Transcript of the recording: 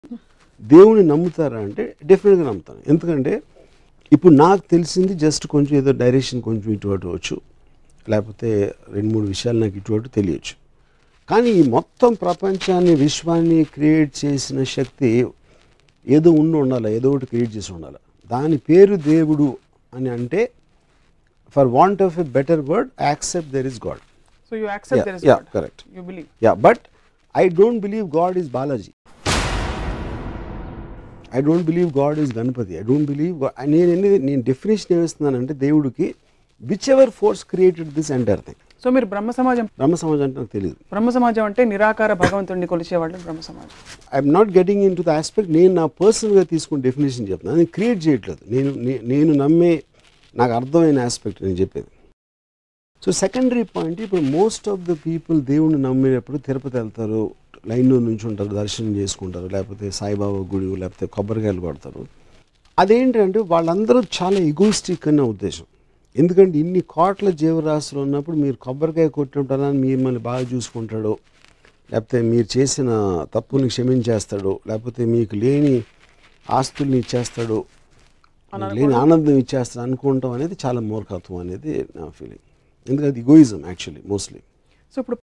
దేవుని నమ్ముతారా అంటే డెఫినెట్గా నమ్ముతాను ఎందుకంటే ఇప్పుడు నాకు తెలిసింది జస్ట్ కొంచెం ఏదో డైరెక్షన్ కొంచెం ఇటు అటు వచ్చు లేకపోతే రెండు మూడు విషయాలు నాకు ఇటు అటు తెలియచ్చు కానీ ఈ మొత్తం ప్రపంచాన్ని విశ్వాన్ని క్రియేట్ చేసిన శక్తి ఏదో ఉండి ఉండాలి ఏదో ఒకటి క్రియేట్ చేసి ఉండాలి దాని పేరు దేవుడు అని అంటే for want of a better word accept there is God so you accept there is yeah, correct. You believe yeah but I don't believe God is Balaji I don't believe God is Ganapati I don't believe నేను ఎన్ని నేను definition ఏమిస్తున్నానంటే దేవుడికి whichever force created this entire thing so మీరు బ్రహ్మ సమాజం బ్రహ్మ సమాజం అంటే నాకు తెలియదు బ్రహ్మ సమాజం అంటే నిరాకార భగవంతుడిని కొలిచేవాళ్ళు Brahmo Samaj I'm not getting into the aspect నేను నా పర్సనల్గా తీసుకున్న డెఫినేషన్ చెప్తున్నాను నేను క్రియేట్ చేయట్లేదు నేను నే- నేను నమ్మే నాకు అర్థమైన ఆస్పెక్ట్ నేను చెప్పేది సో సెకండరీ పాయింట్ ఇప్పుడు మోస్ట్ ఆఫ్ ద పీపుల్ దేవుణ్ణి నమ్మేటప్పుడు తిరుపతి వెళ్తారు లైన్లో నుంచి ఉంటారు దర్శనం చేసుకుంటారు లేకపోతే సాయిబాబా గుడి లేకపోతే కొబ్బరికాయలు కొడతారు అదేంటంటే వాళ్ళందరూ చాలా ఎగోయిస్టిక్ అనే ఉద్దేశం ఎందుకంటే ఇన్ని కోట్ల జీవరాశులు ఉన్నప్పుడు మీరు కొబ్బరికాయ కొట్టుంటారని మిమ్మల్ని బాగా చూసుకుంటాడు లేకపోతే మీరు చేసిన తప్పుని క్షమించేస్తాడు లేకపోతే మీకు లేని ఆస్తుల్ని ఇచ్చేస్తాడు మీకు లేని ఆనందం ఇచ్చేస్తాడు అనుకుంటాం అనేది చాలా మూర్ఖత్వం అనేది నా ఫీలింగ్ ఎందుకంటే ఇగోయిజం యాక్చువల్లీ మోస్ట్లీ సో ఇప్పుడు